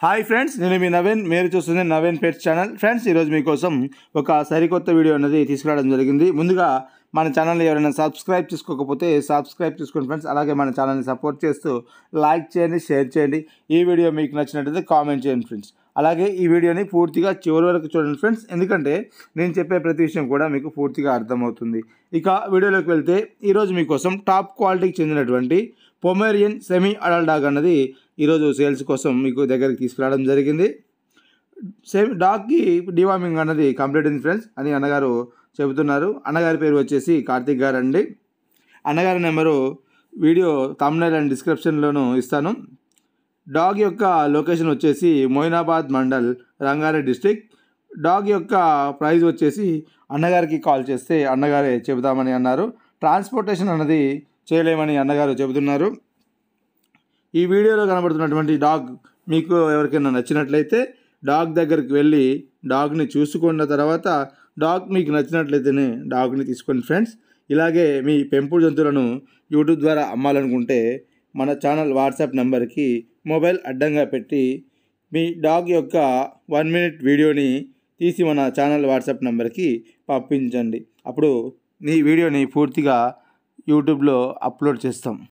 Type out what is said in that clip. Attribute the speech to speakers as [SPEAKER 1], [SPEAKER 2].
[SPEAKER 1] hi friends నేను మీ నవీన్ మీరు చూస్తుంది నవీన్ పెట్స్ ఛానల్ ఫ్రెండ్స్ ఈరోజు మీకోసం ఒక సరికొత్త వీడియో అనేది తీసుకురావడం జరిగింది ముందుగా మన ఛానల్ని ఎవరైనా సబ్స్క్రైబ్ చేసుకోకపోతే సబ్స్క్రైబ్ చేసుకోండి ఫ్రెండ్స్ అలాగే మన ఛానల్ని సపోర్ట్ చేస్తూ లైక్ చేయండి షేర్ చేయండి ఈ వీడియో మీకు నచ్చినట్లయితే కామెంట్ చేయండి ఫ్రెండ్స్ అలాగే ఈ వీడియోని పూర్తిగా చివరి వరకు చూడండి ఫ్రెండ్స్ ఎందుకంటే నేను చెప్పే ప్రతి విషయం కూడా మీకు పూర్తిగా అర్థమవుతుంది ఇక వీడియోలోకి వెళ్తే ఈరోజు మీకోసం టాప్ క్వాలిటీకి చెందినటువంటి పొమేరియన్ సెమీ అడల్ డాగ్ అన్నది ఈరోజు సేల్స్ కోసం మీకు దగ్గరికి తీసుకురావడం జరిగింది సేమ్ డాగ్కి డివార్మింగ్ అన్నది కంప్లీట్ అయింది ఫ్రెండ్స్ అని అన్నగారు చెబుతున్నారు అన్నగారి పేరు వచ్చేసి కార్తిక్ గారు అండి అన్నగారి నెంబరు వీడియో తమ్నైల్ అండ్ డిస్క్రిప్షన్లోను ఇస్తాను డాగ్ యొక్క లొకేషన్ వచ్చేసి మొయినాబాద్ మండల్ రంగారెడ్డి డిస్టిక్ డాగ్ యొక్క ప్రైస్ వచ్చేసి అన్నగారికి కాల్ చేస్తే అన్నగారే చెబుతామని అన్నారు ట్రాన్స్పోర్టేషన్ అన్నది చేయలేమని అన్నగారు చెబుతున్నారు ఈ వీడియోలో కనబడుతున్నటువంటి డాగ్ మీకు ఎవరికైనా నచ్చినట్లయితే డాగ్ దగ్గరికి వెళ్ళి డాగ్ని చూసుకున్న తర్వాత డాగ్ మీకు నచ్చినట్లయితేనే డాగ్ని తీసుకోండి ఫ్రెండ్స్ ఇలాగే మీ పెంపుడు జంతువులను యూట్యూబ్ ద్వారా అమ్మాలనుకుంటే మన ఛానల్ వాట్సాప్ నెంబర్కి మొబైల్ అడ్డంగా పెట్టి మీ డాగ్ యొక్క వన్ మినిట్ వీడియోని తీసి మన ఛానల్ వాట్సాప్ నెంబర్కి పంపించండి అప్పుడు మీ వీడియోని పూర్తిగా యూట్యూబ్లో అప్లోడ్ చేస్తాం